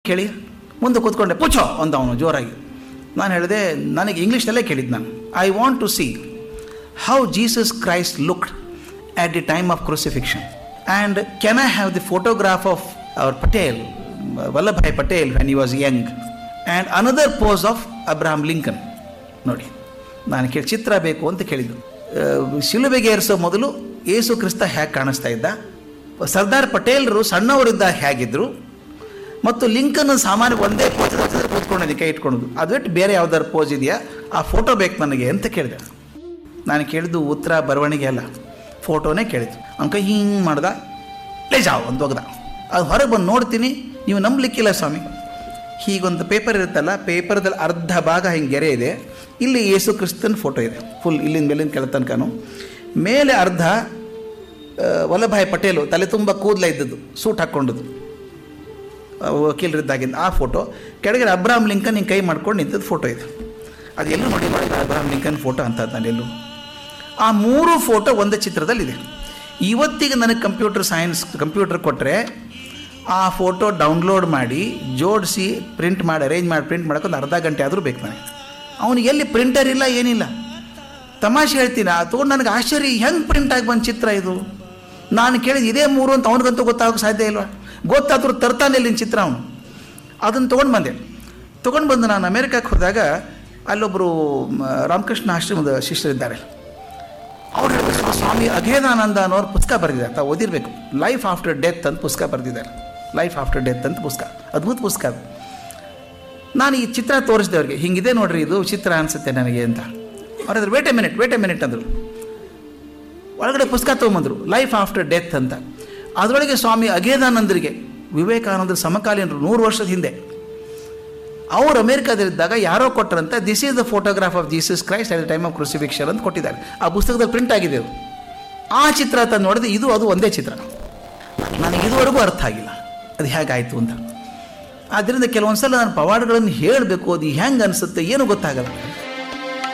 ಕೇಳಿ ಮುಂದೆ ಕೂತ್ಕೊಂಡೆ ಪುಚ್ಚೋ ಅಂತ ಅವನು ಜೋರಾಗಿ ನಾನು ಹೇಳಿದೆ ನನಗೆ ಇಂಗ್ಲೀಷ್ನಲ್ಲೇ ಕೇಳಿದ್ದು ನಾನು I want to see how Jesus Christ looked at the time of crucifixion. And can I have the photograph of our Patel, Vallabhai Patel, when he was young, and another pose of Abraham Lincoln? ನೋಡಿ ನಾನು ಕೇಳಿ ಚಿತ್ರ ಬೇಕು ಅಂತ ಕೇಳಿದ್ದು ಆ, ಶಿಲುಬೆಗೆ ಏರಿಸೋ ಮೊದಲು ಯೇಸು ಕ್ರಿಸ್ತ ಹೇಗೆ ಕಾಣಿಸ್ತಾ ಇದ್ದ ಸರ್ದಾರ್ ಪಟೇಲ್ರು ಸಣ್ಣವರಿದ್ದ ಹೇಗಿದ್ರು ಮತ್ತು ಲಿಂಕನ್ ಸಾಮಾನ್ಯ ಒಂದೇ ಪೋಸ್ ಕೂತ್ಕೊಂಡಿದ್ದೆ ಕೈ ಇಟ್ಕೊಳ್ಳೋದು ಅದು ಬಿಟ್ಟು ಬೇರೆ ಯಾವ್ದಾದ್ರು ಪೋಸ್ ಇದೆಯಾ ಆ ಫೋಟೋ ಬೇಕು ನನಗೆ ಅಂತ ಕೇಳಿದೆ ನಾನು ಕೇಳಿದ್ದು ಉತ್ತರ ಬರವಣಿಗೆ ಅಲ್ಲ ಫೋಟೋನೇ ಕೇಳಿದ್ದು ಅಂಕ ಹಿಂಗೆ ಮಾಡ್ದ ಲೇ ಜಾವ್ ಅಂತ ಹೋಗ್ದ ಅದು ಹೊರಗೆ ಬಂದು ನೋಡ್ತೀನಿ ನೀವು ನಂಬಲಿಕ್ಕಿಲ್ಲ ಸ್ವಾಮಿ ಹೀಗೊಂದು ಪೇಪರ್ ಇರುತ್ತಲ್ಲ ಪೇಪರ್ದಲ್ಲಿ ಅರ್ಧ ಭಾಗ ಹಿಂಗೆ ಗೆರೆ ಇದೆ ಇಲ್ಲಿ ಯೇಸು ಕ್ರಿಸ್ತನ ಫೋಟೋ ಇದೆ ಫುಲ್ ಇಲ್ಲಿಂದ ಮೇಲಿಂದ ಕೆಳ ತನಕನೂ ಮೇಲೆ ಅರ್ಧ ಆ, ವಲ್ಲಭಾಯ್ ಪಟೇಲು ತಲೆ ತುಂಬ ಕೂದಲ ಇದ್ದದ್ದು ಸೂಟ್ ಹಾಕ್ಕೊಂಡದ್ದು ವಕೀಲರಿದ್ದಾಗಿಂದ ಆ ಫೋಟೋ ಕೆಳಗಡೆ ಅಬ್ರಾಹಂ ಲಿಂಕನ್ ಹಿಂಗೆ ಕೈ ಮಾಡ್ಕೊಂಡು ನಿಂತದ್ದು ಫೋಟೋ ಇದೆ ಅದು ಎಲ್ಲೂ ನೋಡಿ ಮಾಡಿಲ್ಲ ಅಬ್ರಾಹಂ ಲಿಂಕನ್ ಫೋಟೋ ಅಂತದ್ದು ನಾನು ಎಲ್ಲೂ ಆ ಮೂರು ಫೋಟೋ ಒಂದೇ ಚಿತ್ರದಲ್ಲಿದೆ ಇವತ್ತಿಗೆ ನನಗೆ ಕಂಪ್ಯೂಟರ್ ಸೈನ್ಸ್ ಕಂಪ್ಯೂಟರ್ ಕೊಟ್ಟರೆ ಆ ಫೋಟೋ ಡೌನ್ಲೋಡ್ ಮಾಡಿ ಜೋಡಿಸಿ ಪ್ರಿಂಟ್ ಮಾಡಿ ಅರೇಂಜ್ ಮಾಡಿ ಪ್ರಿಂಟ್ ಮಾಡೋಕೆ ಒಂದು ಅರ್ಧ ಗಂಟೆ ಆದರೂ ಬೇಕು ನನಗೆ ಅವನಿಗೆ ಎಲ್ಲಿ ಪ್ರಿಂಟರ್ ಇಲ್ಲ ಏನಿಲ್ಲ ತಮಾಷೆ ಹೇಳ್ತೀನಿ ಆ ತೊಗೊಂಡು ನನಗೆ ಆಶ್ಚರ್ಯ ಹೆಂಗೆ ಪ್ರಿಂಟ್ ಆಗಿ ಬಂದ ಚಿತ್ರ ಇದು ನಾನು ಕೇಳಿದ ಇದೇ ಮೂರು ಅಂತ ಅವನಿಗಂತೂ ಗೊತ್ತಾಗೋಕೆ ಸಾಧ್ಯ ಇಲ್ವಾ ಗೊತ್ತಾದ್ರೂ ತರ್ತಾನೆ ಇಲ್ಲಿನ ಚಿತ್ರ ಅವನು ಅದನ್ನು ತೊಗೊಂಡು ಬಂದೆ ತೊಗೊಂಡು ಬಂದು ನಾನು ಅಮೇರಿಕಕ್ಕೆ ಹೋದಾಗ ಅಲ್ಲೊಬ್ಬರು ಮ, ರಾಮಕೃಷ್ಣ ಆಶ್ರಮದ ಶಿಷ್ಯರಿದ್ದಾರೆ ಅವ್ರು ಹೇಳಿದ್ರು ಸ್ವಾಮಿ ಅಘೇದಾನಂದ ಅನ್ನೋರು ಪುಸ್ತಕ ಬರೆದಿದ್ದಾರೆ ತಾವು ಓದಿರಬೇಕು ಲೈಫ್ ಆಫ್ಟರ್ ಡೆತ್ ಅಂತ ಪುಸ್ತಕ ಬರೆದಿದ್ದಾರೆ ಲೈಫ್ ಆಫ್ಟರ್ ಡೆತ್ ಅಂತ ಪುಸ್ತಕ ಅದ್ಭುತ ಪುಸ್ತಕ ಅದು ನಾನು ಈ ಚಿತ್ರ ತೋರಿಸಿದೆ ಅವ್ರಿಗೆ ಹಿಂಗಿದೆ ನೋಡ್ರಿ ಇದು ಚಿತ್ರ ಅನಿಸುತ್ತೆ ನನಗೆ ಅಂತ ಅವ್ರಾದ್ರು wait a minute wait a minute ಅಂದರು ಒಳಗಡೆ ಪುಸ್ತಕ ತೊಗೊಂಬಂದರು ಲೈಫ್ ಆಫ್ಟರ್ ಡೆತ್ ಅಂತ ಅದರೊಳಗೆ ಸ್ವಾಮಿ ಅಘೇದಾನಂದರಿಗೆ ವಿವೇಕಾನಂದರ ಸಮಕಾಲೀನರು ನೂರು ವರ್ಷದ ಹಿಂದೆ ಅವರು ಅಮೇರಿಕಾದಲ್ಲಿದ್ದಾಗ ಯಾರೋ ಕೊಟ್ಟರಂತೆ this is the photograph of Jesus Christ at the time of crucifixion ಅಂತ ಕೊಟ್ಟಿದ್ದಾರೆ ಆ ಪುಸ್ತಕದಲ್ಲಿ ಪ್ರಿಂಟ್ ಆಗಿದೆ ಅದು ಆ ಚಿತ್ರ ತಂದು ನೋಡಿದ್ರೆ ಇದು ಅದು ಒಂದೇ ಚಿತ್ರ ನನಗೆ ಇದುವರೆಗೂ ಅರ್ಥ ಆಗಿಲ್ಲ ಅದು ಹೇಗಾಯಿತು ಅಂತ ಆದ್ದರಿಂದ ಕೆಲವೊಂದು ಸಲ ನಾನು ಪವಾಡಗಳನ್ನು ಹೇಳಬೇಕು ಅದು ಹೆಂಗೆ ಅನಿಸುತ್ತೆ ಏನು ಗೊತ್ತಾಗಲ್ಲ